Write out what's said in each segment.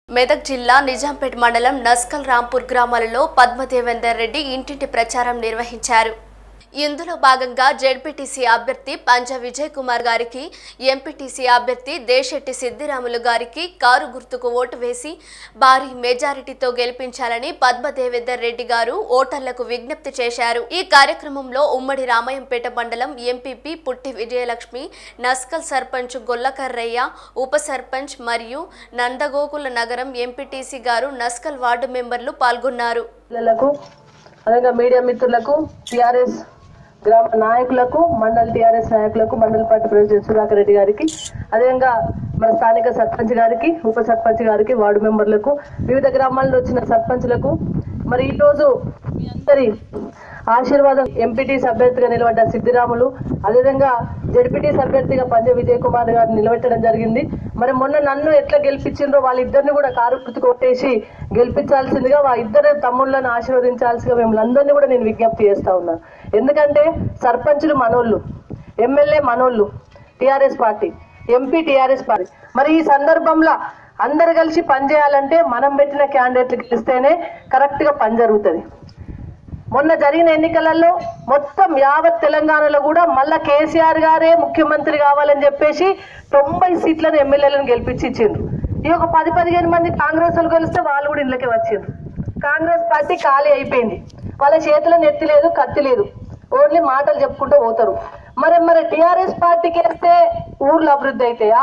మెదక్ జిల్లా నిజాంపేట్ మండలం నస్కల్ రాంపూర్ గ్రామాలలో పద్మదేవేందర్ రెడ్డి ఇంటింటి ప్రచారం నిర్వహించారు ఇందులో భాగంగా జెడ్పీటీసీ అభ్యర్థి పంజ విజయ్ కుమార్ గారికి ఎంపీటీసీ అభ్యర్థి దేశెట్టి సిద్దిరాములు గారికి కారు గుర్తుకు ఓటు వేసి భారీ మెజారిటీతో గెలిపించాలని పద్మదేవేందర్ రెడ్డి గారు ఓటర్లకు విజ్ఞప్తి చేశారు ఈ కార్యక్రమంలో ఉమ్మడి రామయంపేట మండలం ఎంపీపీ పుట్టి విజయలక్ష్మి నస్కల్ సర్పంచ్ గొల్లకర్రయ్య ఉప సర్పంచ్ మరియు నందగోకుల నగరం ఎంపీటీసీ గారు నస్కల్ వార్డు మెంబర్లు పాల్గొన్నారు పిల్లలకు అదేవిధంగా మీడియా మిత్రులకు టిఆర్ఎస్ గ్రామ నాయకులకు మండల టిఆర్ఎస్ నాయకులకు మండల పార్టీ ప్రెసిడెంట్ సుధాకర్ రెడ్డి గారికి అదేవిధంగా మన స్థానిక సర్పంచ్ గారికి ఉప సర్పంచ్ గారికి వార్డు మెంబర్లకు వివిధ గ్రామాల్లో వచ్చిన సర్పంచ్లకు మరి ఈ రోజు మీ అందరి ఆశీర్వాదం ఎంపీటీస్ అభ్యర్థిగా నిలబడ్డ సిద్దిరాములు అదేవిధంగా జడ్పీటీస్ అభ్యర్థిగా పంజ విజయ్ కుమార్ గారు నిలబెట్టడం జరిగింది మరి మొన్న నన్ను ఎట్లా గెలిపించిండ్రో వాళ్ళిద్దరిని కూడా కారు గుర్తు కొట్టేసి గెలిపించాల్సిందిగా వాళ్ళ ఇద్దరు తమ్ముళ్ళను ఆశీర్వదించాల్సిగా మిమ్మల్ని అందరినీ కూడా నేను విజ్ఞప్తి చేస్తా ఉన్నాను ఎందుకంటే సర్పంచులు మనోళ్ళు ఎమ్మెల్యే మనోళ్ళు TRS party MP TRS party మరి ఈ సందర్భంలో అందరు కలిసి పనిచేయాలంటే మనం పెట్టిన క్యాండిడేట్లు గెలిస్తేనే కరెక్ట్ గా పని జరుగుతుంది మొన్న జరిగిన ఎన్నికలలో మొత్తం యావత్ తెలంగాణలో కూడా మళ్ళా కేసీఆర్ గారే ముఖ్యమంత్రి కావాలని చెప్పేసి తొంభై సీట్లను ఎమ్మెల్యేలను గెలిపించి ఇచ్చిండ్రు ఈ ఒక పది పదిహేను మంది కాంగ్రెస్ వాళ్ళు గెలిస్తే వాళ్ళు కూడా ఇళ్ళకే వచ్చిండ్రు కాంగ్రెస్ పార్టీ ఖాళీ అయిపోయింది వాళ్ళ చేతిలో నెత్తి లేదు కత్తి లేదు ఓన్లీ మాటలు చెప్పుకుంటూ పోతారు మరి మరి టిఆర్ఎస్ పార్టీకి వేస్తే ఊర్లు అభివృద్ధి అవుతాయా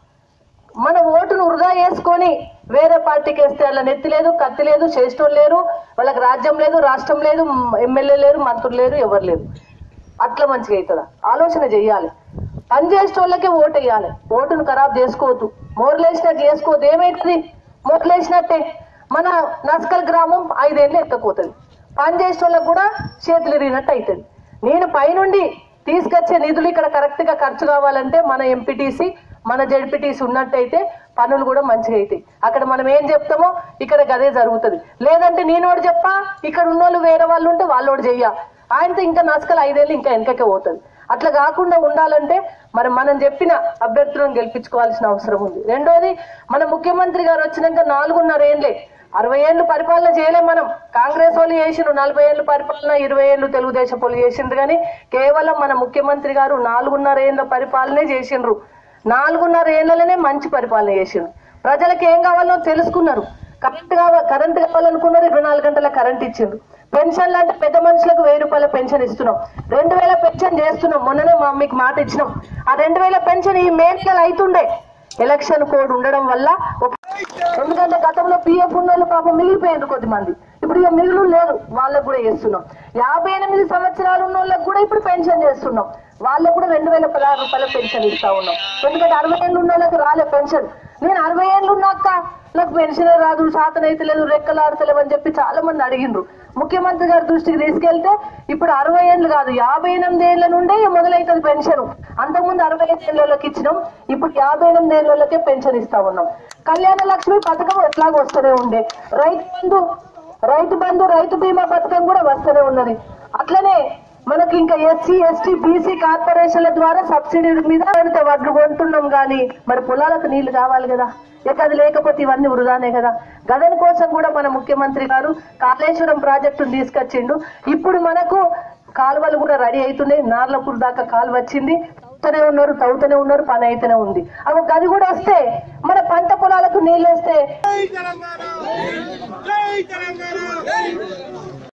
మన ఓటును వృధా చేసుకొని వేరే పార్టీకి వేస్తే వాళ్ళ నెత్తి లేదు కత్తి లేదు చేసేటోళ్ళు లేరు వాళ్ళకి రాజ్యం లేదు రాష్ట్రం లేదు ఎమ్మెల్యే లేరు మంత్రులు లేరు ఎవరు లేరు అట్లా మంచిగా అవుతుందా ఆలోచన చెయ్యాలి పని చేసేటోళ్ళకే ఓటు వేయాలి ఓటును ఖరాబ్ చేసుకోవద్దు మోర్లేసినట్టు చేసుకోవద్దు ఏమైతుంది మోర్లేసినట్టే మన నస్కల్ గ్రామం ఐదేళ్ళు ఎత్తకపోతుంది పని చేసేటోళ్ళకి కూడా చేతులు ఇరిగినట్టు అవుతుంది నేను పైనుండి తీసుకొచ్చే నిధులు ఇక్కడ కరెక్ట్ గా ఖర్చు కావాలంటే మన ఎంపీటీసీ మన జడ్పీటీసీ ఉన్నట్టయితే పనులు కూడా మంచిగా అవుతాయి అక్కడ మనం ఏం చెప్తామో ఇక్కడ గదే జరుగుతుంది లేదంటే నేనోడు చెప్పా ఇక్కడ ఉన్నోళ్ళు వేరే వాళ్ళు ఉంటే వాళ్ళోడు చెయ్య ఆయనతో ఇంకా నస్కలు ఐదేళ్ళు ఇంకా వెనకకే పోతుంది అట్లా కాకుండా ఉండాలంటే మరి మనం చెప్పిన అభ్యర్థులను గెలిపించుకోవాల్సిన అవసరం ఉంది రెండోది మన ముఖ్యమంత్రి గారు వచ్చినాక నాలుగున్నర ఏండ్లే అరవై ఏళ్ళు పరిపాలన చేయలేం మనం కాంగ్రెస్ వాళ్ళు చేసిండ్రు నలభై ఏళ్ళు పరిపాలన ఇరవై ఏళ్ళు తెలుగుదేశం వాళ్ళు చేసిండ్రు కానీ కేవలం మన ముఖ్యమంత్రి గారు నాలుగున్నర ఏళ్ళ పరిపాలనే చేసిండ్రు నాలుగున్నర ఏళ్లలోనే మంచి పరిపాలన చేసిండ్రు ప్రజలకు ఏం కావాలో తెలుసుకున్నారు కరెంట్ కావాలి కరెంట్ కావాలనుకున్నారు ఇరవై నాలుగు గంటల కరెంట్ ఇచ్చిండ్రు పెన్షన్లు అంటే పెద్ద మనుషులకు వెయ్యి రూపాయల పెన్షన్ ఇస్తున్నాం రెండు వేల పెన్షన్ చేస్తున్నాం మొన్ననే మా మీకు మాట ఇచ్చినాం ఆ రెండు వేల పెన్షన్ ఈ మే నెల అవుతుండే ఎలక్షన్ కోడ్ ఉండడం వల్ల ఒక- ఎందుకంటే గతంలో పిఎఫ్ ఉన్న వాళ్ళు పాపం మిగిలిపోయారు కొద్దిమంది ఇప్పుడు ఇక మిగులు లేదు వాళ్ళకు కూడా చేస్తున్నాం యాభై ఎనిమిది సంవత్సరాలు ఉన్న వాళ్ళకి కూడా ఇప్పుడు పెన్షన్ చేస్తున్నాం వాళ్ళకు కూడా రెండు వేల పదహారు రూపాయల పెన్షన్ ఇస్తా ఉన్నాం ఎందుకంటే అరవై ఏళ్ళు ఉన్న వాళ్ళకి రాలే పెన్షన్ నేను అరవై ఏళ్ళు ఉన్నాక నాకు పెన్షన్ రాదు శాతం అయితే లేదు రెక్కలు ఆడతలేవు అని చెప్పి చాలా మంది అడిగిండ్రు ముఖ్యమంత్రి గారి దృష్టికి తీసుకెళ్తే ఇప్పుడు అరవై ఏళ్ళు కాదు యాభై ఎనిమిది ఏళ్ల నుండే మొదలవుతుంది పెన్షన్ అంతకుముందు అరవై ఐదు ఏళ్ళకి ఇచ్చినాం ఇప్పుడు యాభై ఎనిమిది ఏళ్ళకే పెన్షన్ ఇస్తా ఉన్నాం కళ్యాణ లక్ష్మి పథకం ఎట్లాగో వస్తూనే ఉండే రైతు బంధు రైతు బంధు రైతు బీమా పథకం కూడా వస్తూనే ఉన్నది అట్లనే మనకి ఇంకా ఎస్సీ ఎస్టీ బీసీ కార్పొరేషన్ల ద్వారా సబ్సిడీ మీద పెడితే వడ్లు కొంటున్నాం కానీ మరి పొలాలకు నీళ్లు కావాలి కదా ఇక అది లేకపోతే ఇవన్నీ వృధానే కదా గదన్ కోసం కూడా మన ముఖ్యమంత్రి గారు కాళేశ్వరం ప్రాజెక్టును తీసుకొచ్చిండు ఇప్పుడు మనకు కాలువలు కూడా రెడీ అవుతున్నాయి నార్లపూర్ దాకా కాలువ వచ్చింది తవ్వుతూనే ఉన్నారు తవ్వుతూనే ఉన్నారు పని అయితేనే ఉంది అవి గది కూడా వస్తే మన పంట పొలాలకు నీళ్ళు వేస్తే జై తెలంగాణ జై తెలంగాణ